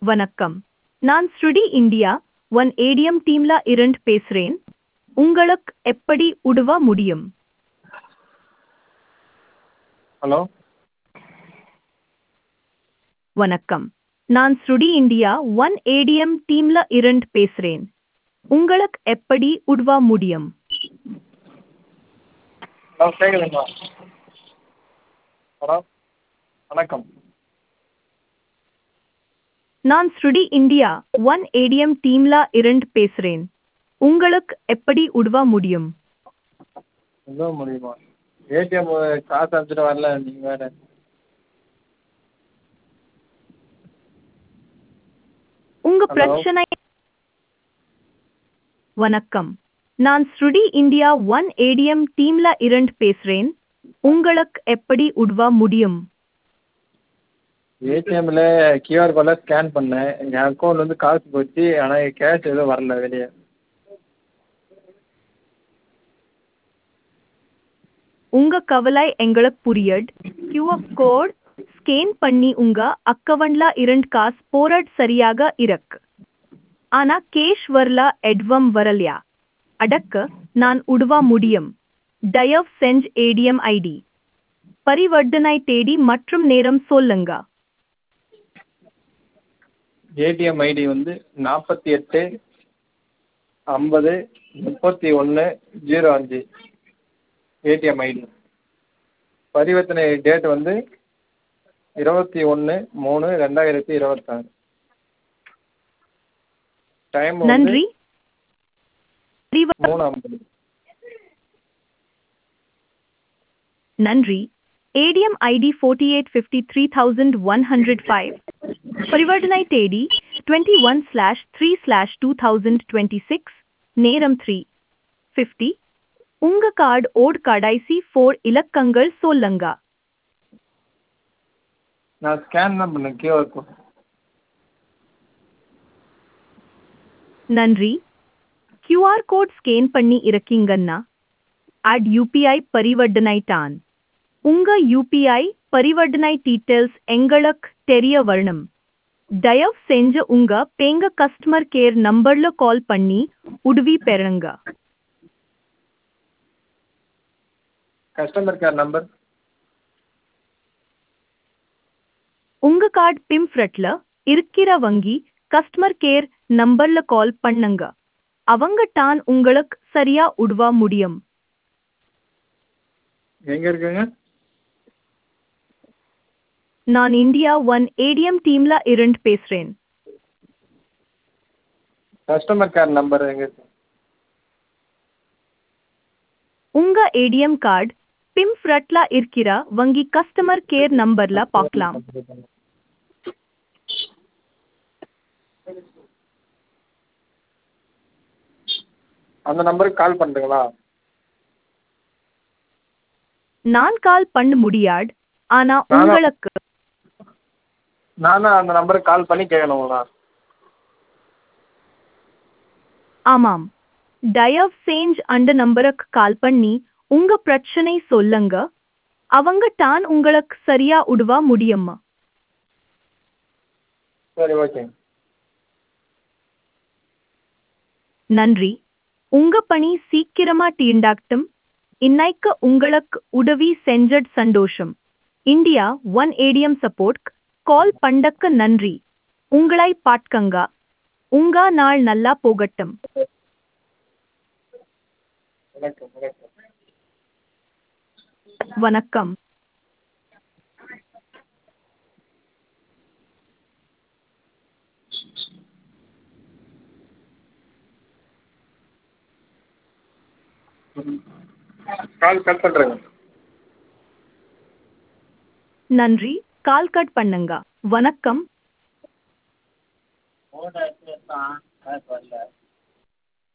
வணக்கம் நான் ஸ்ருடி இந்தியா ஒன் ஏடிஎம் டீம்ல இருந்து பேசுறேன் உங்களுக்கு எப்படி உதவ முடியும் ஹலோ வணக்கம் நான் ஸ்ருடி இந்தியா ஒன் ஏடிஎம் டீம்ல இருந்து பேசுறேன் உங்களுக்கு எப்படி உதவ முடியும் ஹலோ கேட்குதுங்களா ஹலோ வணக்கம் நான் ஸ்ருடி இந்தியா ஒன் ஏடிஎம் டீம்ல இருந்து பேசுறேன் உங்களுக்கு எப்படி உதவ முடியும் எதுவும் முடியுமா ஏடிஎம் காசு அனுப்பிச்சிட்டு வரல நீங்கள் வேறு உங்க Hello. பிரச்சனை வணக்கம் நான் ஸ்ருடி இந்தியா ஒன் ஏடிஎம் டீம்ல இருந்து பேசுறேன் உங்களுக்கு எப்படி உதவ முடியும் ஏடிஎம்மில் கியூஆர் கோடில் ஸ்கேன் பண்ணேன் எங்கள் அக்கௌண்ட்ல இருந்து காசு போச்சு ஆனால் கேஷ் எதுவும் வரல வெளியே உங்க கவலை எங்களுக்கு புரியுது கியூஆர் கோட் ஸ்கேன் பண்ணி உங்க அக்கவுண்ட்ல இருந்து காசு போராட் சரியாக இருக்கு ஆனா கேஷ் வரல எட்வம் வரலையா அடக்க நான் உதவ முடியும் தயவு செஞ்சு ஏடிஎம் ஐடி பரிவர்த்தனை தேதி மற்றும் நேரம் சொல்லுங்க ஏடிஎம் ஐடி வந்து நாற்பத்தி எட்டு ஐம்பது முப்பத்தி ஒன்று ஜீரோ அஞ்சு ஏடிஎம் ஐடி பரிவர்த்தனை டேட் வந்து இருபத்தி ஒன்று மூணு ரெண்டாயிரத்தி இருபத்தாறு டைம் வந்து நன்றி பரிவ- மூணு ஐம்பது நன்றி ATM ID forty eight fifty three thousand one hundred five பரிவர்த்தனை தேதி twenty one slash three slash two thousand twenty six நேரம் த்ரீ ஃபிஃப்டி உங்க கார்டு ஓட் கடைசி ஃபோர் இலக்கங்கள் சொல்லுங்க நான் ஸ்கேன் தான் பண்ணேன் கியூஆர் கோட் நன்றி கியூஆர் கோட் ஸ்கேன் பண்ணி இருக்கீங்கன்னா அட் யூபிஐ பரிவர்த்தனை தான் உங்க யூபிஐ பரிவர்த்தனை டீட்டெயில்ஸ் எங்களுக்கு தெரிய வரணும் தயவு செஞ்சு உங்க பேங்க கஸ்டமர் கேர் நம்பர்ல கால் பண்ணி உதவி பெறுங்க கஸ்டமர் கேர் நம்பர் உங்க கார்டு பிம்ஃப்ரட்ல இருக்கிற வங்கி கஸ்டமர் கேர் நம்பர்ல கால் பண்ணுங்க அவங்க தான் உங்களுக்கு சரியா உதவ முடியும் எங்கே இருக்குங்க நான் இந்தியா ஒன் ஏடிஎம் டீம்ல இருந்து பேசுறேன் கஸ்டமர் கேர் நம்பர் எங்கே இருக்கு உங்க ஏடிஎம் கார்டு பிம்ஃப்ரட்ல இருக்கிற வங்கி கஸ்டமர் கேர் நம்பர்ல பார்க்கலாம் அந்த நம்பருக்கு கால் பண்ணுறீங்களா நான் கால் பண்ண முடியாது ஆனா நானா? உங்களுக்கு நான் தான் அந்த நம்பருக்கு கால் பண்ணி கேட்கணுங்களா ஆமாம் தயவு செஞ்சு அந்த நம்பருக்கு கால் பண்ணி உங்க பிரச்சனை சொல்லுங்க அவங்க தான் உங்களுக்கு சரியா உதவ முடியுமா சரி ஓகேங்க நன்றி உங்க பணி சீக்கிரமா தீண்டாகட்டும் இன்னைக்கு உங்களுக்கு உதவி செஞ்சட் சந்தோஷம் India one ATM support call பண்டக்கு நன்றி உங்களை பாட்கங்க உங்க நாள் நல்லா போகட்டும் வணக்கம் வணக்கம் வணக்கம் கால் கட் பண்ணுறேங்க நன்றி கால் கட் பண்ணுங்க வணக்கம் ஃபோன் அடிச்சு காசு வரல